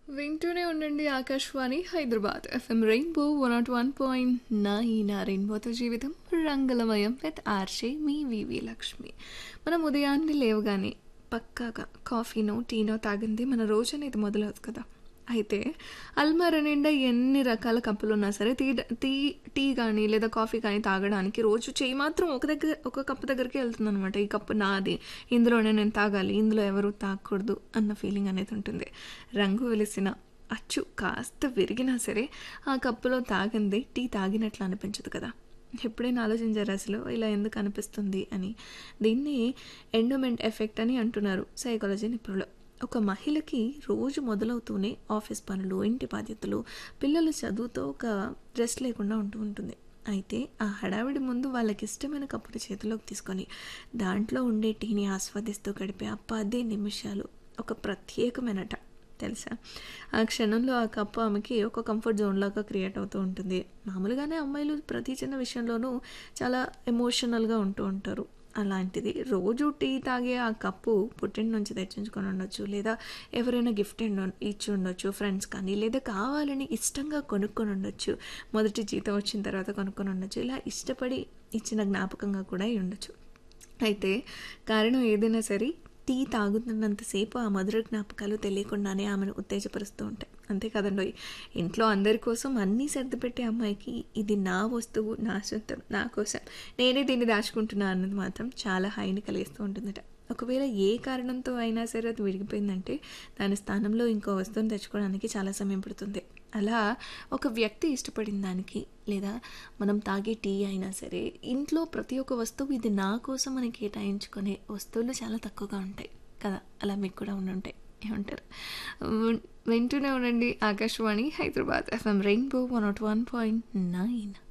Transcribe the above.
వింటూనే ఉండండి Akashvani Hyderabad FM rainbow one nought one point nine ఆ రెయిన్బోతో జీవితం రంగులమయం విత్ ఆర్షే మీ వివి లక్ష్మి మనం ఉదయాన్నే లేవగానే పక్కాగా కాఫీనో టీనో తాగింది మన రోజు అనేది మొదలవుతుంది కదా అయితే అల్మార నిండా ఎన్ని రకాల కప్పులు ఉన్నా సరే టీ టీ టీ కానీ లేదా కాఫీ కానీ తాగడానికి రోజు చేయి మాత్రం ఒక దగ్గర ఒక కప్పు దగ్గరికి వెళ్తుంది అనమాట ఈ కప్పు నాది ఇందులోనే నేను తాగాలి ఇందులో ఎవరు తాగకూడదు అన్న ఫీలింగ్ అనేది ఉంటుంది రంగు వెలిసిన అచ్చు కాస్త విరిగినా సరే ఆ కప్పులో తాగింది టీ తాగినట్లు అనిపించదు కదా ఎప్పుడైనా ఆలోచించారు అసలు ఇలా ఎందుకు అనిపిస్తుంది అని దీన్ని ఎండోమెంట్ ఎఫెక్ట్ అని అంటున్నారు సైకాలజీ నిపుణులు ఒక మహిళకి రోజు మొదలవుతూనే ఆఫీస్ పనులు ఇంటి బాధ్యతలు పిల్లల చదువుతో ఒక రెస్ట్ లేకుండా ఉంటూ ఉంటుంది అయితే ఆ హడావిడి ముందు వాళ్ళకి ఇష్టమైన కప్పుని చేతిలోకి తీసుకొని దాంట్లో ఉండే టీని ఆస్వాదిస్తూ గడిపే ఆ పది నిమిషాలు ఒక ప్రత్యేకమైనట తెలుసా ఆ క్షణంలో ఆ కప్పు ఆమెకి ఒక కంఫర్ట్ జోన్ లాగా క్రియేట్ అవుతూ ఉంటుంది మామూలుగానే అమ్మాయిలు ప్రతి చిన్న విషయంలోనూ చాలా ఎమోషనల్గా ఉంటూ ఉంటారు అలాంటిది రోజు టీ తాగే ఆ కప్పు పుట్టింటి నుంచి తెచ్చించుకొని ఉండొచ్చు లేదా ఎవరైనా గిఫ్ట్ ఇచ్చి ఉండొచ్చు ఫ్రెండ్స్ కానీ లేదా కావాలని ఇష్టంగా కొనుక్కొని ఉండొచ్చు మొదటి జీతం వచ్చిన తర్వాత కొనుక్కొని ఉండొచ్చు ఇలా ఇష్టపడి ఇచ్చిన జ్ఞాపకంగా కూడా అయి ఉండొచ్చు అయితే కారణం ఏదైనా సరే టీ తాగుతున్నంతసేపు ఆ మధుర జ్ఞాపకాలు తెలియకుండానే ఆమెను ఉత్తేజపరుస్తూ ఉంటాయి అంతే కదండి ఇంట్లో అందరి కోసం అన్నీ సర్దిపెట్టే అమ్మాయికి ఇది నా వస్తువు నా సొంతం నా కోసం నేనే దీన్ని దాచుకుంటున్నా అన్నది మాత్రం చాలా హాయిని కలిగిస్తూ ఉంటుందట ఒకవేళ ఏ కారణంతో అయినా సరే అది విడిగిపోయిందంటే దాని స్థానంలో ఇంకో వస్తువుని తెచ్చుకోవడానికి చాలా సమయం పడుతుంది అలా ఒక వ్యక్తి ఇష్టపడిన దానికి లేదా మనం తాగే టీ అయినా సరే ఇంట్లో ప్రతి ఒక్క వస్తువు ఇది నా కోసం అని కేటాయించుకునే వస్తువులు చాలా తక్కువగా ఉంటాయి కదా అలా మీకు కూడా ఉండి ఉంటాయి ఏమంటారు వింటూనే ఉండండి Akashvani Hyderabad FM rainbow one nought one point nine